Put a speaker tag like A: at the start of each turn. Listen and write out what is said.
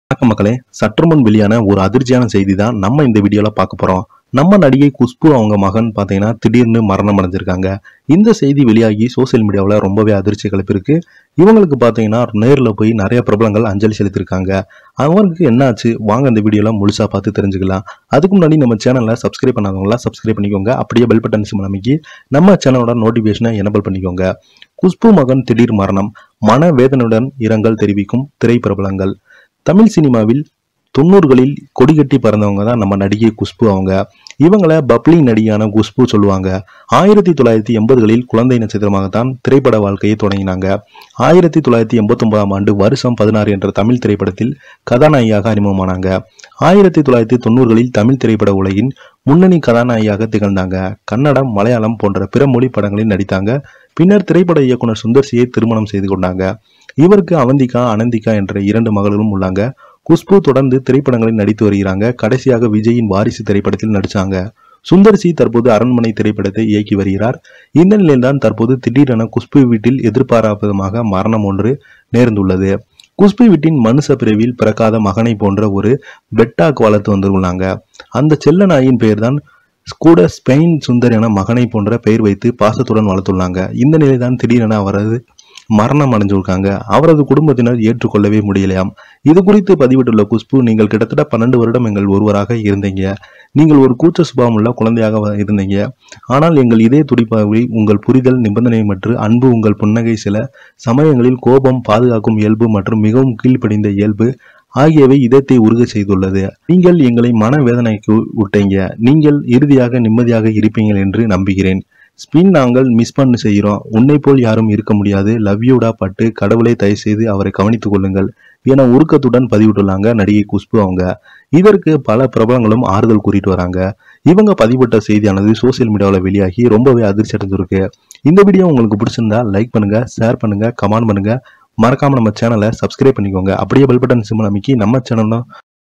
A: வணக்கம் மக்களே சற்று முன் வெளியான ஒரு அதிர்ச்சியான செய்தி தான் நம்ம இந்த வீடியோல பார்க்க போறோம் நம்ம நடிகை குஷ்பு அவங்க மகன் பார்த்தீங்கன்னா திடீர்னு மரணம் அடைஞ்சிருக்காங்க இந்த செய்தி வெளியாகி சோஷியல் மீடியாவில் ரொம்பவே அதிர்ச்சி கிளப்பிருக்கு இவங்களுக்கு பார்த்தீங்கன்னா நேரில் போய் நிறைய பிரபலங்கள் அஞ்சலி செலுத்திருக்காங்க அவங்களுக்கு என்னாச்சு வாங்க இந்த வீடியோல முழுசா பார்த்து தெரிஞ்சுக்கலாம் அதுக்கு முன்னாடி நம்ம சேனலை சப்ஸ்கிரைப் பண்ணாதவங்களா சப்ஸ்கிரைப் பண்ணிக்கோங்க அப்படியே பெல் பட்டன் சிம் அமைக்கி நம்ம சேனலோட நோட்டிஃபிகேஷனை எனபிள் பண்ணிக்கோங்க குஷ்பு மகன் திடீர் மரணம் மன வேதனையுடன் இரங்கல் தெரிவிக்கும் திரைப்பிரபலங்கள் தமிழ் சினிமாவில் தொண்ணூறுகளில் கொடிகட்டி பறந்தவங்க தான் நம்ம நடிகை குஷ்பு அவங்க இவங்களை பப்ளி நடிகையான குஷ்பு சொல்லுவாங்க ஆயிரத்தி தொள்ளாயிரத்தி எண்பதுகளில் குழந்தை நட்சத்திரமாகத்தான் திரைப்பட வாழ்க்கையை தொடங்கினாங்க ஆயிரத்தி தொள்ளாயிரத்தி எண்பத்தொன்பதாம் ஆண்டு வருஷம் பதினாறு என்ற தமிழ் திரைப்படத்தில் கதாநாயகியாக அறிமுகமானாங்க ஆயிரத்தி தொள்ளாயிரத்தி தொண்ணூறுகளில் தமிழ் திரைப்பட உலகின் முன்னணி கதாநாயகியாக திகழ்ந்தாங்க கன்னடம் மலையாளம் போன்ற பிற மொழி படங்களில் நடித்தாங்க பின்னர் திரைப்பட இயக்குனர் சுந்தர்சியை திருமணம் செய்து கொண்டாங்க இவருக்கு அவந்திகா அனந்திகா என்ற இரண்டு மகளும் உள்ளாங்க குஷ்பு தொடர்ந்து திரைப்படங்களில் நடித்து வருகிறாங்க கடைசியாக விஜயின் வாரிசு திரைப்படத்தில் நடிச்சாங்க சுந்தர்சி தற்போது அரண்மனை திரைப்படத்தை இயக்கி வருகிறார் இந்த நிலையில்தான் தற்போது திடீரென குஷ்பு வீட்டில் எதிர்பாராதமாக மரணம் ஒன்று நேர்ந்துள்ளது குஷ்பு வீட்டின் மனுஷ பிரிவில் பிறக்காத மகனை போன்ற ஒரு பெட்டாக் வளர்த்து வந்துள்ளாங்க அந்த செல்ல நாயின் பெயர்தான் கூட ஸ்பெயின் சுந்தர் என மகனை போன்ற பெயர் வைத்து பாசத்துடன் வளர்த்துள்ளாங்க இந்த நிலைதான் திடீரென அவரது மரணம் அடைஞ்சிருக்காங்க அவரது குடும்பத்தினர் ஏற்றுக்கொள்ளவே முடியலையாம் இது குறித்து பதிவிட்டுள்ள குஷ்பு நீங்கள் கிட்டத்தட்ட பன்னெண்டு வருடம் எங்கள் ஒருவராக இருந்தீங்க நீங்கள் ஒரு கூச்ச சுபாவம் உள்ள குழந்தையாக வ- இருந்தீங்க ஆனால் எங்கள் இதே துடிப்பாகவே உங்கள் புரிதல் நிபந்தனை மற்றும் அன்பு உங்கள் புன்னகை சில சமயங்களில் கோபம் பாதுகாக்கும் இயல்பு மற்றும் மிகவும் கீழ்ப்படிந்த இயல்பு ஆகியவை இதயத்தை உருக செய்துள்ளது நீங்கள் எங்களை மனவேதனைக்கு விட்டீங்க நீங்கள் இறுதியாக நிம்மதியாக இருப்பீங்கள் என்று நம்புகிறேன் ஸ்பின் நாங்கள் மிஸ் பண்ண செய்கிறோம் உன்னை போல் யாரும் இருக்க முடியாது லவ் யூடா பட்டு கடவுளை தயவு செய்து அவரை கவனித்துக் கொள்ளுங்கள் என உருக்கத்துடன் பதிவிட்டுள்ளாங்க நடிகை குஷ்பு அவங்க இதற்கு பல பிரபலங்களும் ஆறுதல் கூறிட்டு வராங்க இவங்க பதிவிட்ட செய்தியானது சோஷியல் மீடியாவில் வெளியாகி ரொம்பவே அதிர்ச்சி அடைஞ்சிருக்கு இந்த வீடியோ உங்களுக்கு பிடிச்சிருந்தா லைக் பண்ணுங்க ஷேர் பண்ணுங்க கமெண்ட் பண்ணுங்க மறக்காம நம்ம சேனலை சப்ஸ்கிரைப் பண்ணிக்கோங்க அப்படியே பெல் பட்டன் சிம்பிள் அமைக்கி நம்ம சேனலும்